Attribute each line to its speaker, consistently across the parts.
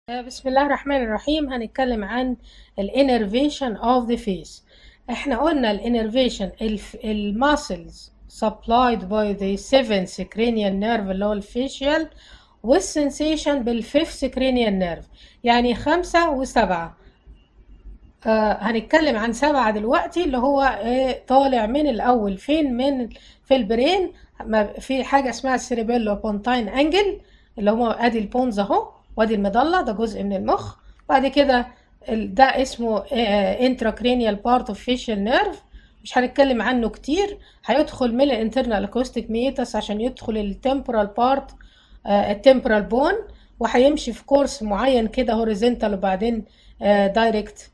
Speaker 1: بسم الله الرحمن الرحيم هنتكلم عن الانرفيشن اوف ذا فيس احنا قلنا الانرفيشن الماسلز supplied by the seventh cranial nerve اللي هو الفيشيال والسنسيشن بالفيفث cranial nerve يعني خمسة وسبعة آه هنتكلم عن سبعة دلوقتي اللي هو آه طالع من الأول فين من في البرين في حاجة اسمها السيريبيلو بونتاين انجل اللي هو ادي البونز اهو وادي المظله ده جزء من المخ بعد كده ده اسمه انتراكرينيال بارت اوف فيشال نيرف مش هنتكلم عنه كتير هيدخل من الانترنال اكوستيك ميتس عشان يدخل التمبرال بارت التمبرال بون وهيمشي في كورس معين كده هوريزونتال وبعدين دايركت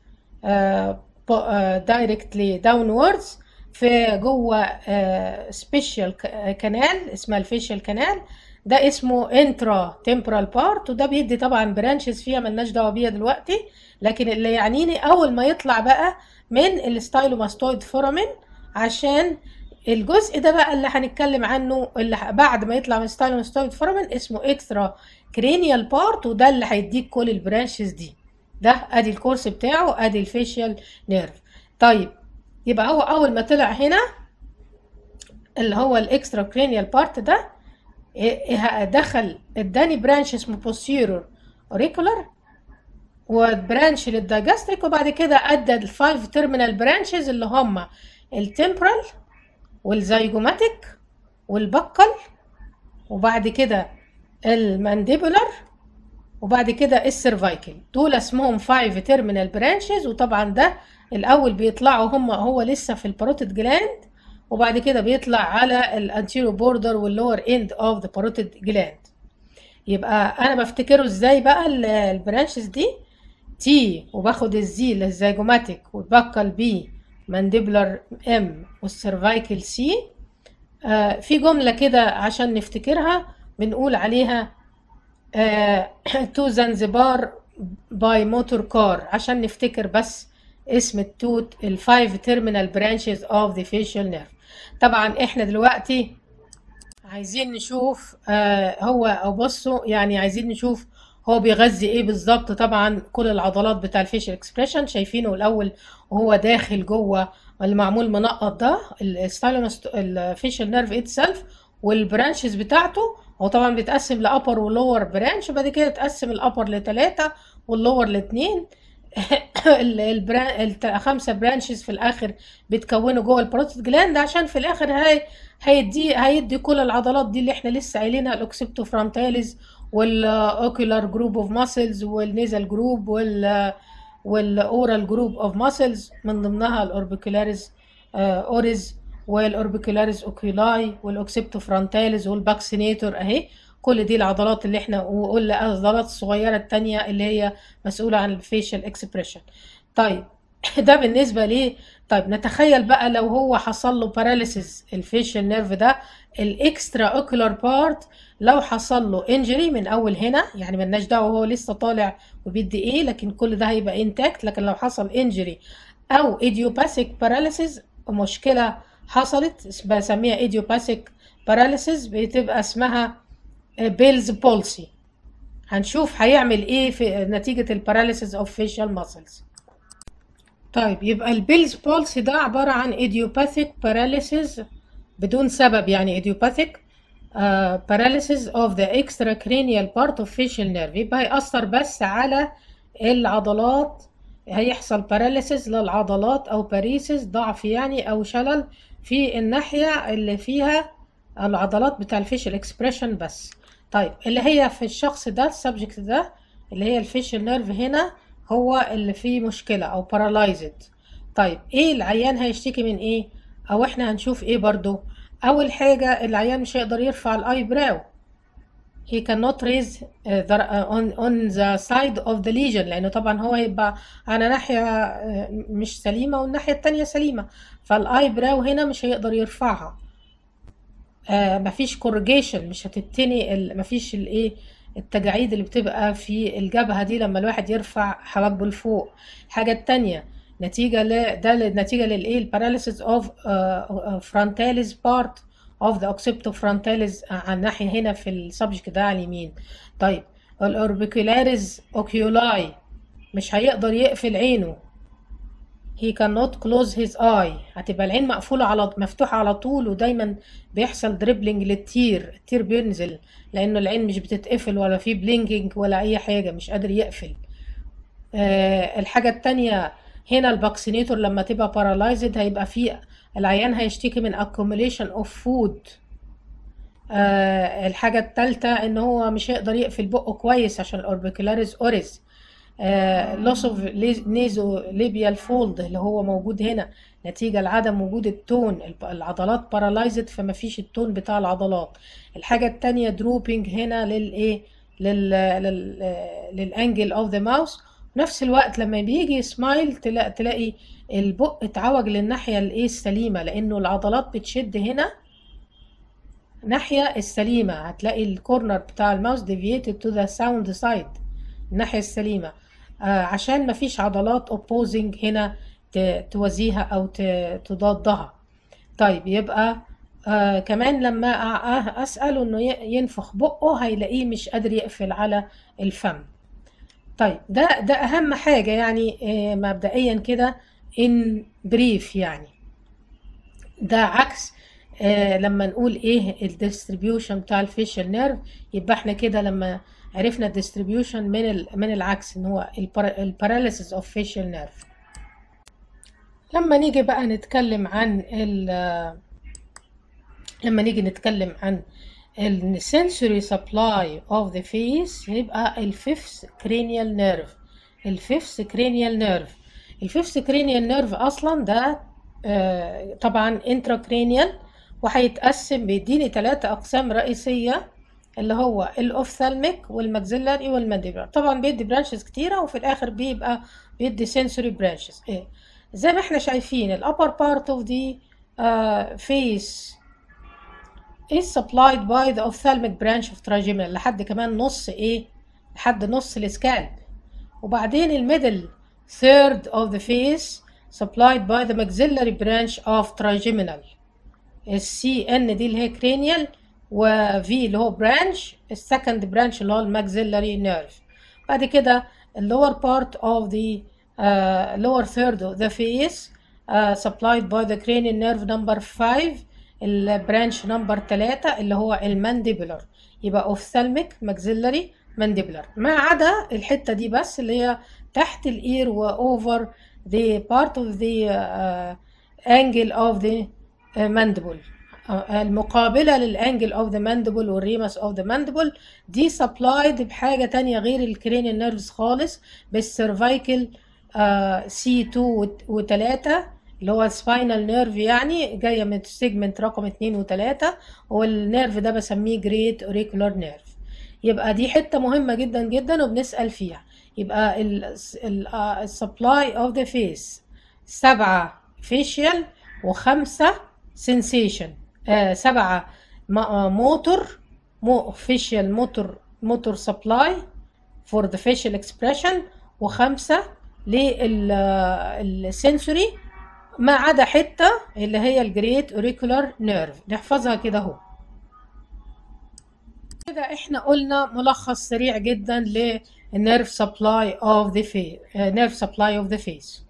Speaker 1: دايركتلي داونوردز في جوه سبيشال كانال اسمها الفيشال كانال ده اسمه انترا تمبرال بارت وده بيدي طبعا برانشز فيها ملناش دعوه بيها دلوقتي لكن اللي يعنيني اول ما يطلع بقى من الستايلوماستويد فورامين عشان الجزء ده بقى اللي هنتكلم عنه اللي بعد ما يطلع من الستايلوماستويد فورامين اسمه اكسترا كرينيال بارت وده اللي هيديك كل البرانشز دي ده ادي الكورس بتاعه ادي الفيشيال نيرف طيب يبقى هو اول ما طلع هنا اللي هو الاكسترا كرينيال بارت ده دخل اداني برانش اسمه بوستيرور اوريكولار وبرانش للدايجاستريك وبعد كده ادى الفايف تيرمينال برانشز اللي هم التمبرال والزيجوماتيك والبقل وبعد كده المانديبولار وبعد كده السيرفايكل دول اسمهم فايف تيرمينال برانشز وطبعا ده الاول بيطلعوا هم هو لسه في الباروتيد جلاند وبعد كده بيطلع على الانتيريو بوردر واللور اند اوف ذا باروتيد جلاند يبقى انا بفتكره ازاي بقى البرانشز دي تي وباخد الزي للزيجوماتيك وبقى البي مانديبلر ام والسيرفايكل سي آه في جمله كده عشان نفتكرها بنقول عليها آه تو زنزبار باي موتور كار عشان نفتكر بس اسم التوت الفايف تيرمينال برانشز اوف ذا فيشال نيرف طبعا احنا دلوقتي عايزين نشوف آه هو او بصوا يعني عايزين نشوف هو بيغذي ايه بالظبط طبعا كل العضلات بتاع الفيشل اكسبريشن شايفينه الاول وهو داخل جوه المعمول منقط ده الفيشل نيرف اتسلف والبرانشز بتاعته هو طبعا بيتقسم لابر ولور برانش وبعد كده يتقسم الابر لثلاثة واللور لاثنين الخمسه برانشز في الاخر بيتكونوا جوه البروتيد جلاند عشان في الاخر هي هيدي هيدي كل العضلات دي اللي احنا لسه قايلينها الاوكسيبتو فرونتاليز والاوكيولار جروب اوف ماسلز والنيزل جروب وال والاورال جروب اوف ماسلز من ضمنها الاوربيكولاريز اوريز والاوربيكولاريز اوكيولاي والاوكسيبتو فرونتاليز والباكسينيتور اهي كل دي العضلات اللي احنا وقلنا العضلات الصغيرة التانية اللي هي مسؤولة عن الفيشل اكسبريشن طيب ده بالنسبة ليه طيب نتخيل بقى لو هو حصل له باراليسيس الفيشل نيرف ده الاكسترا اوكولار بارت لو حصل له انجري من اول هنا يعني ملناش دعوه هو لسه طالع وبيدي ايه لكن كل ده هيبقى انتاكت لكن لو حصل انجري او ايديوباثيك باراليسيس مشكله حصلت بسميها ايديوباثيك باراليسيس بتبقى اسمها بيلز بولسي هنشوف هيعمل ايه في نتيجة الباراليسيس اوف فيشال ماسلز طيب يبقى البيلز بولسي ده عبارة عن idiopathic paralysis بدون سبب يعني idiopathic uh, paralysis of the extracranial part of facial nerve يبقى هيأثر بس على العضلات هيحصل باراليسيس للعضلات او باريسيس ضعف يعني او شلل في الناحية اللي فيها العضلات بتاع الفيشل اكسبريشن بس طيب اللي هي في الشخص ده السبجكت ده اللي هي الفيشل نيرف هنا هو اللي فيه مشكلة او بارالايزد طيب ايه العيان هيشتكي من ايه او احنا هنشوف ايه برضو اول حاجة العيان مش هيقدر يرفع الاي براو he cannot raise uh, the, uh, on, on the side of the lesion لانه طبعا هو هيبقى على ناحية uh, مش سليمة والناحية التانية سليمة فالاي براو هنا مش هيقدر يرفعها آه مفيش كورجيشن مش هتتني مفيش الايه التجاعيد اللي بتبقى في الجبهة دي لما الواحد يرفع حواجبه لفوق الحاجة التانية نتيجة ل ده نتيجة للايه الباراليسيس اوف فرونتاليز بارت اوف ذا اوكسيبتو فرونتاليز على الناحية هنا في السبجكت ده على اليمين طيب الاوربيكولاريز اوكيولاي مش هيقدر يقفل عينه he cannot close his eye هتبقى العين مقفولة على مفتوحة على طول ودايما بيحصل دريبلينج للتير التير بينزل لأنه العين مش بتتقفل ولا في بلينكينج ولا أي حاجة مش قادر يقفل آه الحاجة التانية هنا الفاكسينيتور لما تبقى بارالايزد هيبقى في العيان هيشتكي من accumulation of food آه الحاجة التالتة ان هو مش هيقدر يقفل بقه كويس عشان الاوربيكولاريز اوريز لوس اوف نيزو ليبيال فولد اللي هو موجود هنا نتيجة لعدم وجود التون الب- العضلات بارالايزد فما فيش التون بتاع العضلات الحاجة التانية دروبينج هنا للايه لل لل للانجل اوف ذا ماوس نفس الوقت لما بيجي يسمايل تلاقي, تلاقي البق اتعوج للناحية الايه السليمة لانه العضلات بتشد هنا ناحية السليمة هتلاقي الكورنر بتاع الماوس deviated to the sound side الناحية السليمة آه عشان مفيش عضلات opposing هنا ت- توازيها أو ت- تضادها طيب يبقى آه كمان لما أ- أ- أسأله إنه ي- ينفخ بقه هيلاقيه مش قادر يقفل على الفم طيب ده ده أهم حاجة يعني آه مبدئيا كده in brief يعني ده عكس آه لما نقول ايه الديستريبيوشن بتاع الفيشل نيرف يبقى احنا كده لما عرفنا الديستريبيوشن من ال من العكس ان هو الباراليسيس اوف فيشل نيرف لما نيجي بقى نتكلم عن ال لما نيجي نتكلم عن ال sensory supply of the face يبقى الفيفث cranial nerve الفيفث cranial nerve الفيفث cranial nerve اصلا ده آه، طبعا intracranial وهيتقسم بيديني ثلاثة أقسام رئيسية اللي هو الأوفثالميك والماكسيلاري والمانديبولار طبعا بيدي برانشز كتيرة وفي الآخر بيبقى بيدي sensory branches إيه زي ما احنا شايفين ال upper part of the uh, face is supplied by the ophthalmic branch of trigeminal لحد كمان نص ايه لحد نص السكالب وبعدين الميدل third of the face supplied by the maxillary branch of trigeminal السي ان دي اللي هي cranial و V اللي هو branch السكند branch اللي هو الماكسيلاري نيرف بعد كده ال lower part of the uh, lower third of the face uh, supplied by the cranial nerve number 5 البرانش نمبر 3 اللي هو المانديبولار يبقى ophthalmic maxillary mandibular ما عدا الحتة دي بس اللي هي تحت الاير و over the part of the uh, angle of the uh, mandible آه، المقابلة للانجل اوف ذا ماندبل والريمس اوف ذا ماندبل دي سبلايد بحاجة تانية غير الكرينيال نيرفز خالص بالسيرفايكل سي 2 و3 اللي هو سباينال نيرف يعني جاية من السيجمنت رقم 2 و3 والنيرف ده بسميه جريت اوريكولار نيرف يبقى دي حتة مهمة جدا جدا وبنسأل فيها يبقى السبلاي اوف ذا فيس سبعة فيشيال وخمسة سensation آه سبعة موتور مو فيشيال موتور موتور سبلاي فور ذا فيشيال اكسبريشن وخمسة للسنسوري ما عدا حتة اللي هي الجريت اوريكولار نيرف نحفظها كده اهو كده احنا قلنا ملخص سريع جدا للنيرف سبلاي اوف ذا فيس نيرف سبلاي اوف ذا فيس